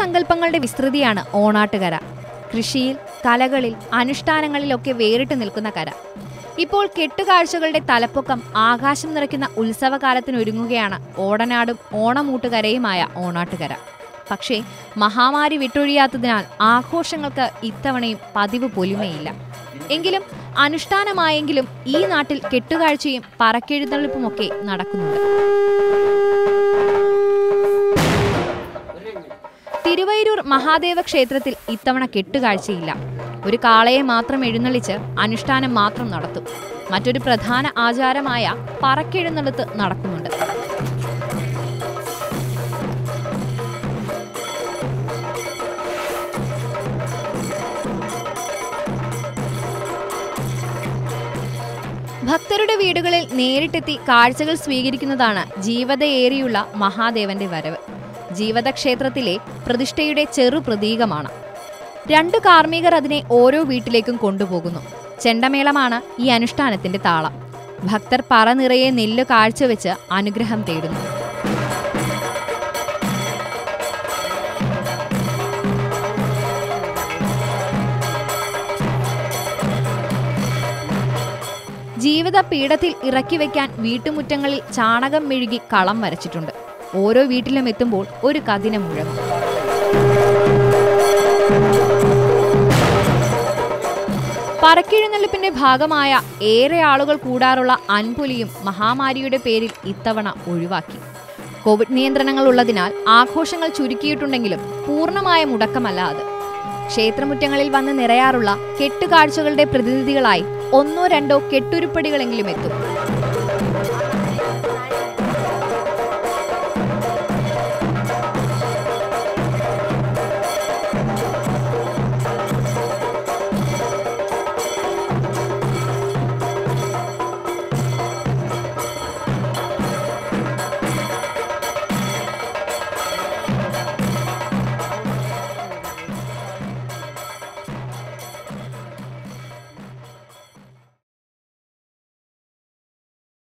സങ്കല്പങ്ങളുടെ വിസ്തൃതിയാണ് ഓണാട്ടുകര കൃഷിയിൽ കലകളിൽ അനുഷ്ഠാനങ്ങളിലൊക്കെ വേറിട്ട് നിൽക്കുന്ന കര ഇപ്പോൾ കെട്ടുകാഴ്ചകളുടെ തലപ്പൊക്കം ആകാശം നിറയ്ക്കുന്ന ഉത്സവകാലത്തിനൊരുങ്ങുകയാണ് ഓടനാടും ഓണമൂട്ടുകരയുമായ ഓണാട്ടുകര പക്ഷേ മഹാമാരി വിട്ടൊഴിയാത്തതിനാൽ ആഘോഷങ്ങൾക്ക് ഇത്തവണയും പതിവ് പൊലിമയില്ല എങ്കിലും അനുഷ്ഠാനമായെങ്കിലും ഈ നാട്ടിൽ കെട്ടുകാഴ്ചയും പറക്കെഴുന്നള്ളിപ്പുമൊക്കെ നടക്കുന്നുണ്ട് തിരുവൈരൂർ മഹാദേവ ക്ഷേത്രത്തിൽ ഇത്തവണ കെട്ടുകാഴ്ചയില്ല ഒരു കാളയെ മാത്രം എഴുന്നള്ളിച്ച് അനുഷ്ഠാനം മാത്രം നടത്തും മറ്റൊരു പ്രധാന ആചാരമായ പറക്കെഴുന്നള്ളത്ത് നടക്കുന്നുണ്ട് ഭക്തരുടെ വീടുകളിൽ നേരിട്ടെത്തി കാഴ്ചകൾ സ്വീകരിക്കുന്നതാണ് ജീവതയേറിയുള്ള മഹാദേവന്റെ വരവ് ജീവത ക്ഷേത്രത്തിലെ പ്രതിഷ്ഠയുടെ ചെറു പ്രതീകമാണ് രണ്ടു കാർമ്മികർ അതിനെ ഓരോ വീട്ടിലേക്കും കൊണ്ടുപോകുന്നു ചെണ്ടമേളമാണ് ഈ അനുഷ്ഠാനത്തിന്റെ താളം ഭക്തർ പറ നിറയെ നെല്ല് കാഴ്ചവെച്ച് അനുഗ്രഹം തേടുന്നു ജീവിത പീഠത്തിൽ ഇറക്കി വെക്കാൻ വീട്ടുമുറ്റങ്ങളിൽ ചാണകം മെഴുകി കളം വരച്ചിട്ടുണ്ട് ഓരോ വീട്ടിലും എത്തുമ്പോൾ ഒരു കതിന മുഴങ്ങും പറക്കെഴുന്നള്ളിപ്പിന്റെ ഭാഗമായ ഏറെ ആളുകൾ കൂടാറുള്ള അൻപുലിയും മഹാമാരിയുടെ പേരിൽ ഇത്തവണ ഒഴിവാക്കി കോവിഡ് നിയന്ത്രണങ്ങൾ ഉള്ളതിനാൽ ആഘോഷങ്ങൾ ചുരുക്കിയിട്ടുണ്ടെങ്കിലും പൂർണ്ണമായ മുടക്കമല്ല അത് ക്ഷേത്രമുറ്റങ്ങളിൽ വന്ന് നിറയാറുള്ള കെട്ടുകാഴ്ചകളുടെ പ്രതിനിധികളായി ഒന്നോ രണ്ടോ കെട്ടുരുപ്പടികളെങ്കിലും എത്തും